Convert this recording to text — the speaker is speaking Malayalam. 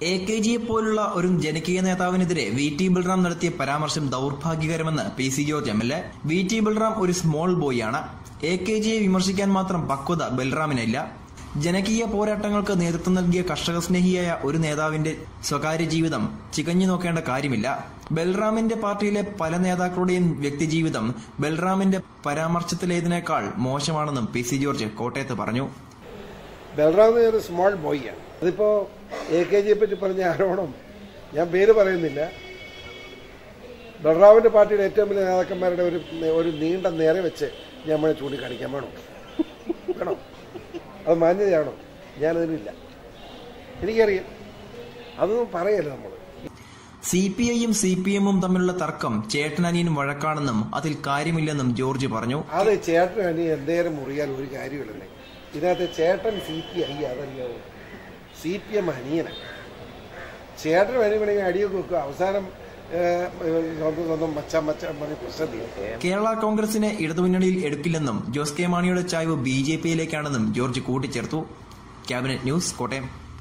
എ കെ ജിയെ പോലുള്ള ഒരു ജനകീയ നേതാവിനെതിരെ വി ടി ബൽറാം നടത്തിയ പരാമർശം ദൌർഭാഗ്യകരമെന്ന് P C George M L A V T Balram ഒരു സ്മോൾ ബോയ് ആണ് എ കെ ജിയെ വിമർശിക്കാൻ മാത്രം പക്വത ബൽറാമിനില്ല ജനകീയ പോരാട്ടങ്ങൾക്ക് നേതൃത്വം നൽകിയ കർഷക സ്നേഹിയായ ഒരു നേതാവിന്റെ സ്വകാര്യ ജീവിതം ചികഞ്ഞു നോക്കേണ്ട കാര്യമില്ല ബൽറാമിന്റെ പാർട്ടിയിലെ പല നേതാക്കളുടെയും വ്യക്തിജീവിതം ബൽറാമിന്റെ പരാമർശത്തിലേതിനേക്കാൾ മോശമാണെന്നും പി സി ജോർജ് കോട്ടയത്ത് പറഞ്ഞു ബൽറാം ഒരു സ്മോൾ ബോയ്യാണ് അതിപ്പോ എ കെ ജിയെ പറ്റി പറഞ്ഞ ആരോപണം ഞാൻ പേര് പറയുന്നില്ല ബൽറാമിന്റെ പാർട്ടിയുടെ ഏറ്റവും വലിയ നേതാക്കന്മാരുടെ ഒരു ഒരു നീണ്ട നേരെ വെച്ച് നമ്മളെ ചൂണ്ടിക്കാണിക്കാൻ വേണോ വേണോ അത് മാന്യതയാണോ ഞാനതിനില്ല എനിക്കറിയാം അതൊന്നും പറയല്ല നമ്മൾ സി പി ഐയും സി പി എമ്മും തമ്മിലുള്ള തർക്കം ചേട്ടനനിയനും വഴക്കാണെന്നും അതിൽ കാര്യമില്ലെന്നും ജോർജ് പറഞ്ഞു അത് ചേട്ടൻ അനി എന്തേരം മുറിയാൽ ഒരു കാര്യമില്ലെന്നേ ഇതിനകത്ത് ചേട്ടൻ സി പി ഐ അതല്ലോ സി പി എം അനിയനാണ് ചേട്ടൻ അനിയണെങ്കിൽ അടിയൊക്കെ വെക്കുക അവസാനം ഏഹ്, സ്വന്തം സ്വന്തം മച്ചാൻ മച്ചാൻ പറഞ്ഞ് പ്രശ്നം തീരും കേരള കോൺഗ്രസിനെ ഇടതുമുന്നണിയിൽ എടുക്കില്ലെന്നും ജോസ് കെ മാണിയുടെ ചായ്വ് ബി ജെ പിയിലേക്കാണെന്നും ജോർജ് കൂട്ടിച്ചേർത്തു ക്യാബിനറ്റ് ന്യൂസ് കോട്ടയം